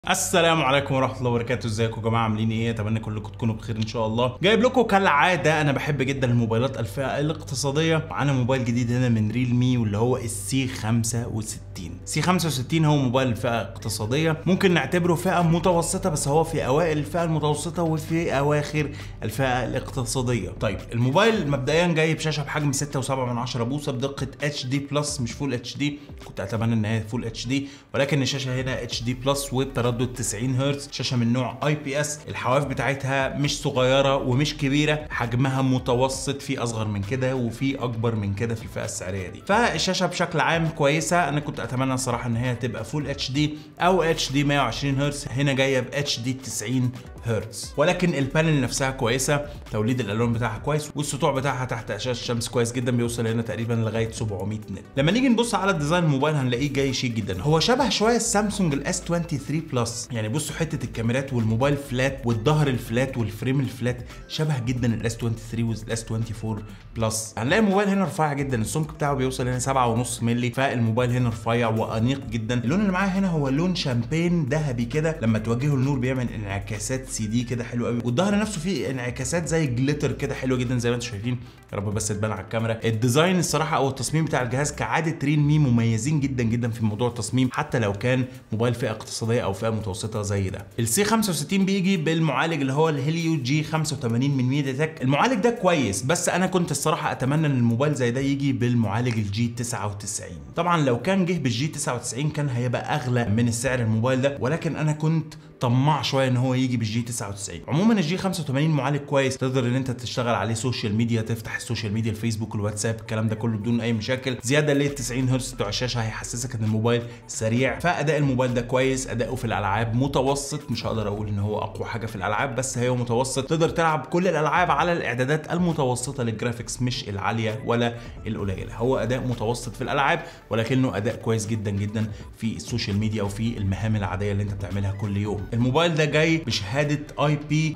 السلام عليكم ورحمه الله وبركاته ازيكم يا جماعه عاملين ايه اتمنى كلكم تكونوا بخير ان شاء الله جايب لكم كالعاده انا بحب جدا الموبايلات الفئه الاقتصاديه معانا موبايل جديد هنا من ريل مي واللي هو السي 65 سي 65 هو موبايل الفئه الاقتصاديه ممكن نعتبره فئه متوسطه بس هو في اوائل الفئه المتوسطه وفي اواخر الفئه الاقتصاديه طيب الموبايل مبدئيا جاي بشاشه بحجم 6.7 بوصه بدقه اتش دي بلس مش فول اتش دي كنت اتمنى ان هي فول اتش دي ولكن الشاشه هنا اتش دي بلس وبتردد 90 هرتز شاشه من نوع اي بي اس الحواف بتاعتها مش صغيره ومش كبيره حجمها متوسط في اصغر من كده وفي اكبر من كده في الفئه السعريه دي فالشاشه بشكل عام كويسه انا كنت اتمنى الصراحه ان هي تبقى فول اتش دي او اتش دي 120 هرتز هنا جايه ب اتش دي 90 هرتز ولكن البانل نفسها كويسه توليد الالوان بتاعها كويس والسطوع بتاعها تحت اشعه الشمس كويس جدا بيوصل هنا تقريبا لغايه 700 نت لما نيجي نبص على الديزاين الموبايل هنلاقيه جاي شيك جدا هو شبه شويه السامسونج الاس 23 بلس يعني بصوا حته الكاميرات والموبايل فلات والظهر الفلات والفريم الفلات شبه جدا الاس 23 والاس 24 بلس هنلاقي الموبايل هنا رفيع جدا السمك بتاعه بيوصل هنا 7.5 مللي فالموبايل هنا رفيع وانيق جدا اللون اللي معاه هنا هو لون شامبين ذهبي كده لما توجهه النور بيعمل انعكاسات سي دي كده حلو قوي والظهر نفسه فيه انعكاسات زي جليتر كده حلوه جدا زي ما انتم شايفين يا رب بس تبان على الكاميرا الديزاين الصراحه او التصميم بتاع الجهاز كعاده ريل مي مميزين جدا جدا في موضوع التصميم حتى لو كان موبايل فئه اقتصاديه او فئه متوسطه زي ده السي 65 بيجي بالمعالج اللي هو الهيليو جي 85 من ميديا تك المعالج ده كويس بس انا كنت الصراحه اتمنى ان الموبايل زي ده يجي بالمعالج الجي 99 طبعا لو كان جه بالجي 99 كان هيبقى اغلى من السعر الموبايل ده ولكن انا كنت طماع شويه ان هو يجي بالجي 99 عموما الجي 85 معالج كويس تقدر ان انت تشتغل عليه سوشيال ميديا تفتح السوشيال ميديا الفيسبوك الواتساب الكلام ده كله بدون اي مشاكل زياده لل 90 هرتز بتوع الشاشه هيحسسك ان الموبايل سريع فاداء الموبايل ده كويس اداؤه في الالعاب متوسط مش هقدر اقول ان هو اقوى حاجه في الالعاب بس هي متوسط تقدر تلعب كل الالعاب على الاعدادات المتوسطه للجرافيكس مش العاليه ولا القليله هو اداء متوسط في الالعاب ولكنه اداء كويس جدا جدا في السوشيال ميديا وفي المهام العاديه اللي انت بتعملها كل يوم الموبايل ده جاي بشهاده اي بي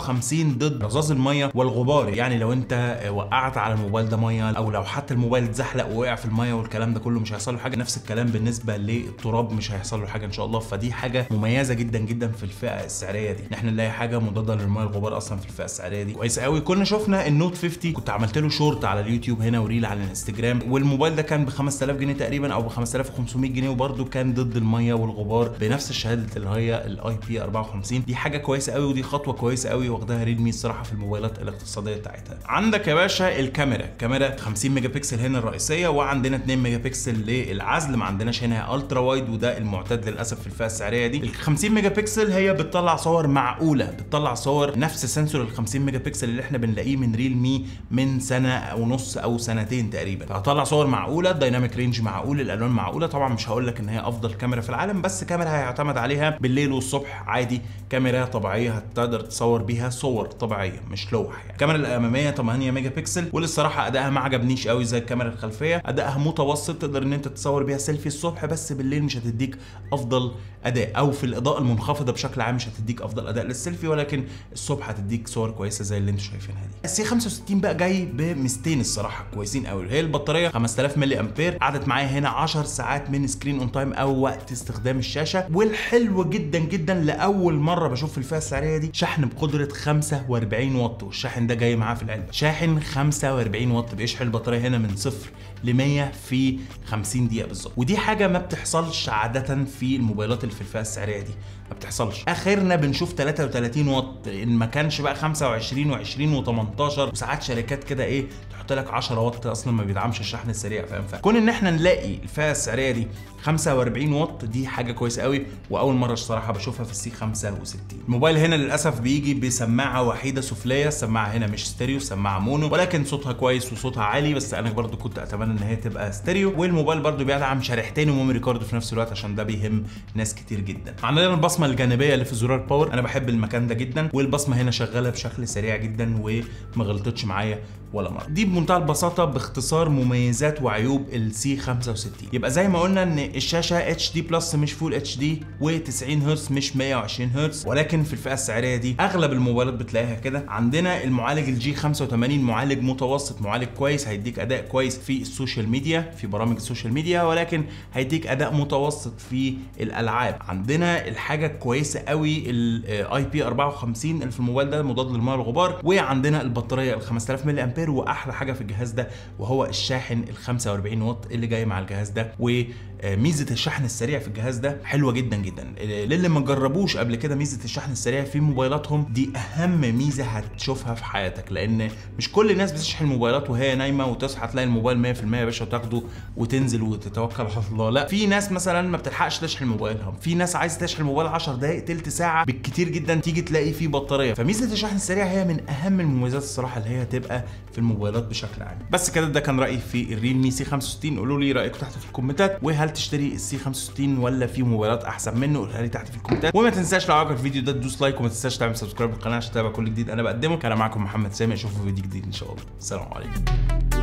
54 ضد رذاذ الميه والغبار يعني لو انت وقعت على الموبايل ده ميه او لو حتى الموبايل اتزحلق ووقع في الميه والكلام ده كله مش هيحصل له حاجه نفس الكلام بالنسبه للتراب مش هيحصل له حاجه ان شاء الله فدي حاجه مميزه جدا جدا في الفئه السعريه دي ان احنا نلاقي حاجه مضاده للميه والغبار اصلا في الفئه السعريه دي كويس قوي كنا شفنا النوت 50 كنت عملت له شورت على اليوتيوب هنا وريل على الانستجرام والموبايل ده كان ب 5000 جنيه تقريبا او ب 5500 جنيه وبرده كان ضد الميه والغبار بنفس الشهاده اللي هي الاي بي 54 دي حاجه كويسه قوي ودي خطوه كويسه قوي واخداها ريلمي الصراحه في الموبايلات الاقتصاديه بتاعتها عندك يا باشا الكاميرا كاميرا 50 ميجا بكسل هنا الرئيسيه وعندنا 2 ميجا بكسل للعزل ما عندناش هنا الترا وايد وده المعتاد للاسف في الفئه السعريه دي ال 50 ميجا بكسل هي بتطلع صور معقوله بتطلع صور نفس سنسور ال 50 ميجا بكسل اللي احنا بنلاقيه من ريلمي من سنه ونص او سنتين تقريبا فهتطلع صور معقوله الدايناميك رينج معقول الالوان معقوله طبعا مش هقول لك ان هي افضل كاميرا في العالم بس كاميرا هيعتمد عليها بالليل والصبح عادي كاميرا طبيعيه هتقدر تصور بيها صور طبيعيه مش لوح يعني الكاميرا الاماميه 8 ميجا بكسل واللي الصراحه ادائها ما عجبنيش قوي زي الكاميرا الخلفيه ادائها متوسط تقدر ان انت تصور بيها سيلفي الصبح بس بالليل مش هتديك افضل اداء او في الاضاءه المنخفضه بشكل عام مش هتديك افضل اداء للسيلفي ولكن الصبح هتديك صور كويسه زي اللي انتم شايفينها دي السي 65 بقى جاي بميزتين الصراحه كويسين قوي هي البطاريه 5000 ملي امبير قعدت معايا هنا 10 ساعات من سكرين اون تايم او وقت استخدام الشاشه والحلو جدا جدا لاول مره بشوف في الفئه السعريه دي شحن بقدره 45 واط والشاحن ده جاي معاه في العلبه شاحن 45 واط بيشحن البطاريه هنا من صفر ل 100 في 50 دقيقه بالظبط ودي حاجه ما بتحصلش عاده في الموبايلات اللي في الفئه السعريه دي ما بتحصلش اخرنا بنشوف 33 واط ان ما كانش بقى 25 و20 و18 وساعات شركات كده ايه تحط لك 10 واط اصلا ما بيدعمش الشحن السريع فاهم فكون ان احنا نلاقي الفئه السعريه دي 45 واط دي حاجه كويسه قوي واول مره الصراحه بشوفها في السي 65 الموبايل هنا للاسف بيجي بسماعه وحيده سفليه السماعه هنا مش ستيريو سماعه مونو ولكن صوتها كويس وصوتها عالي بس انا برضو كنت اتمنى ان هي تبقى ستيريو والموبايل برضو بيدعم شريحتين وميموري كارد في نفس الوقت عشان ده بيهم ناس كتير جدا عندنا البصمه الجانبيه اللي في زرار باور انا بحب المكان ده جدا والبصمه هنا شغاله بشكل سريع جدا وما غلطتش معايا ولا مره دي بمنتهى البساطه باختصار مميزات وعيوب السي 65 يبقى زي ما قلنا ان الشاشه اتش دي بلس مش فول اتش دي و90 هرتز مش 120 هرتز ولكن في الفئه السعريه دي اغلب الموبايلات بتلاقيها كده عندنا المعالج الجي 85 معالج متوسط معالج كويس هيديك اداء كويس في السوشيال ميديا في برامج السوشيال ميديا ولكن هيديك اداء متوسط في الالعاب عندنا الحاجه حاجه كويسه قوي الاي بي 54 اللي في الموبايل ده مضاد للماء والغبار وعندنا البطاريه ال 5000 ملي امبير واحلى حاجه في الجهاز ده وهو الشاحن ال 45 واط اللي جاي مع الجهاز ده وميزه الشحن السريع في الجهاز ده حلوه جدا جدا للي ما جربوش قبل كده ميزه الشحن السريع في موبايلاتهم دي اهم ميزه هتشوفها في حياتك لان مش كل الناس بتشحن الموبايلات وهي نايمه وتصحى تلاقي الموبايل 100% يا باشا وتاخده وتنزل وتتوكل على الله لا في ناس مثلا ما بتلحقش تشحن موبايلها في ناس عايزه تشحن الموبايل 10 دقائق تلت ساعه بالكتير جدا تيجي تلاقي فيه بطاريه فميزه الشحن السريع هي من اهم المميزات الصراحه اللي هي تبقى في الموبايلات بشكل عام بس كده ده كان رايي في الريلمي سي 65 قولوا لي رايكم تحت في الكومنتات وهل تشتري السي 65 ولا في موبايلات احسن منه قولها لي تحت في الكومنتات وما تنساش لو عجبك الفيديو ده تدوس لايك وما تنساش تعمل سبسكرايب للقناه عشان تتابع كل جديد انا بقدمه كان معاكم محمد سامي اشوفكم في فيديو جديد ان شاء الله السلام عليكم